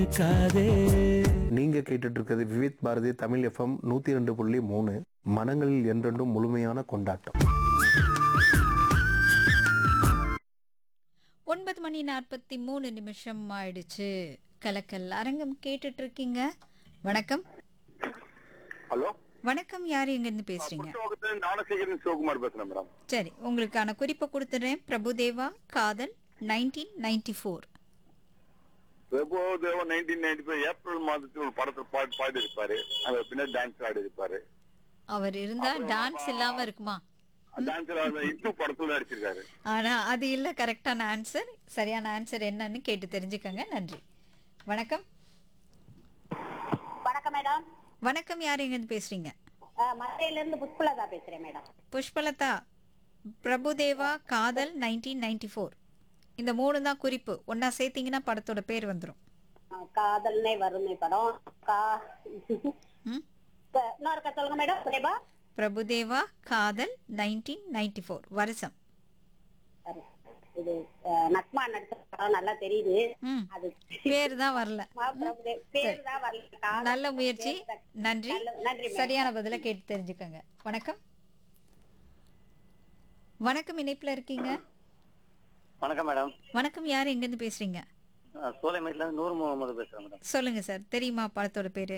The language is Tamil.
நீங்க கேட்டுட்டு இருக்கிறது விவித் பாரதி தமிழ் எஃப்எம் நூத்தி ரெண்டு புள்ளி மூணு மனங்களில் என்றென்றும் முழுமையான கொண்டாட்டம் ஒன்பது மணி நாற்பத்தி மூணு நிமிஷம் ஆயிடுச்சு கலக்கல் அரங்கம் கேட்டுட்டு இருக்கீங்க வணக்கம் ஹலோ வணக்கம் யார் எங்கேருந்து பேசுறீங்க புத்தகத்தில் ஞானசேகரன் சிவகுமார் பேசுறேன் மேடம் சரி உங்களுக்கான குறிப்பை கொடுத்துடுறேன் பிரபுதேவா காதல் nineteen ninety four Prabhu Deva nineteen ninety five April மாதத்தில் ஒரு படத்தில் பாடி பாடி இருப்பாரு அவர் பின்னாடி டான்ஸ் ஆடி இருப்பாரு அவர் இருந்தா டான்ஸ் இல்லாம இருக்குமா டான்ஸர் இந்து படத்துல நடிச்சிருக்காரு ஆனா அது இல்ல கரெக்டான ஆன்சர் சரியான ஆன்சர் என்னன்னு கேட்டு தெரிஞ்சுக்கங்க நன்றி வணக்கம் வணக்கம் மேடம் வணக்கம் யார் எங்கேருந்து பேசுறீங்க அஹ், மதுரையில இருந்து புஷ்பலதா பேசுறேன் மேடம் புஷ்பலதா பிரபுதேவா காதல் நைன்டீன் நைன்டி ஃபோர் இந்த மூணு தான் குறிப்பு ஒன்னா சேர்த்தீங்கன்னா படத்தோட பேர் வந்துடும் அஹ், காதல்னே வருமே படம் கா ம் க- இன்னொருக்கா சொல்லுங்க மேடம் பிரேபா பிரபுதேவா காதல் நைன்டீன் நைன்டி ஃபோர் வருஷம் சரி. இது அஹ், நக்மா நடிச்ச படம் நல்லா தெரியுது ம் அது பேர் தான் வரல மா பிரபுதே பேர் தான் வரல காதல் நல்ல முயற்சி பேர் தான். நன்றி நல்ல- நன்றி மேடம். சரியான பதில கேட்டு தெரிஞ்சுக்கங்க வணக்கம் வணக்கம் இணைப்புல இருக்கீங்க வணக்கம் மேடம் வணக்கம் யார் எங்கேருந்து பேசுறீங்க சோலைமேட்ல இருந்து நூறு முகமது பேசுறேன் மேடம் சொல்லுங்க சார் தெரியுமா படத்தோட பேரு